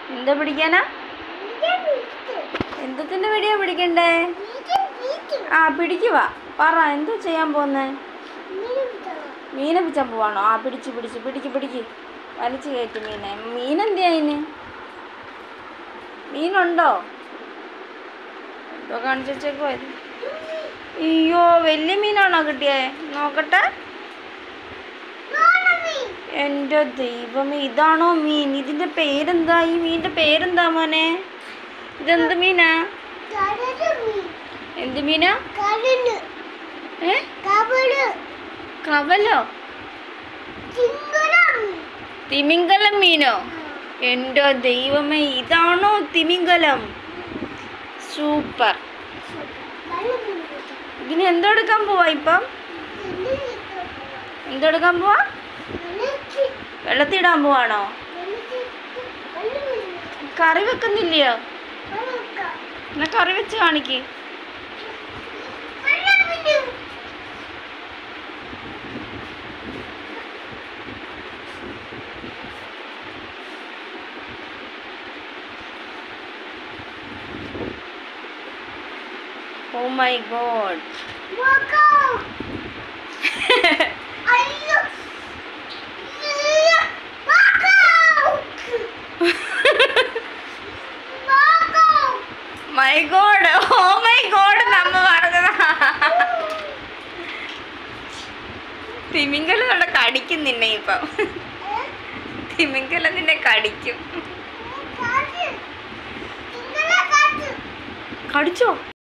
എന്താ പിടിക്കാനാ എന്തത്തിന്റെ വീഡിയോ പിടിക്കണ്ടേ ആ പിടിക്കുവാ പറ എന്താ ചെയ്യാൻ പോന്നേ മീനെ പിടിച്ചാൻ പോവാണോ ആ പിടിച്ച് പിടിച്ച് പിടിക്ക് പിടിക്ക് വലിച്ചു കയറ്റി മീനെ മീൻ എന്തിയാ അതിന് മീനുണ്ടോ എന്തോ കാണിച്ചു വെച്ചേക്കോ ഇത് അയ്യോ വലിയ മീനാണോ കിട്ടിയേ നോക്കട്ടെ എൻ്റെ ദൈവമേ ഇതാണോ മീൻ ഇതിന്റെ പേരെന്താ ഈ മീനിന്റെ പേരെന്താ മോനെ ഇതെന്ത് മീനാ എന്ത് മീനാ ഏ കവലോ തിമിംഗലം മീനോ എൻ്റെ ദൈവമേ ഇതാണോ തിമിംഗലം സൂപ്പർ ഇതിന് എന്തെടുക്കാൻ പോവാ ഇപ്പം എന്തെടുക്കാൻ പോവാ വെള്ളത്തിടാൻ പോവാണോ കറി വെക്കുന്നില്ലയോ എന്നാ കറി വെച്ച് കാണിക്ക് oh my god my god oh my god നമ്മ പറഞ്ഞതാ തിമിങ്കലം കൊണ്ട് കടിക്കും നിന്നെ ഇപ്പം തിമിങ്കലം നിന്നെ കടിക്കും കടിച്ചോ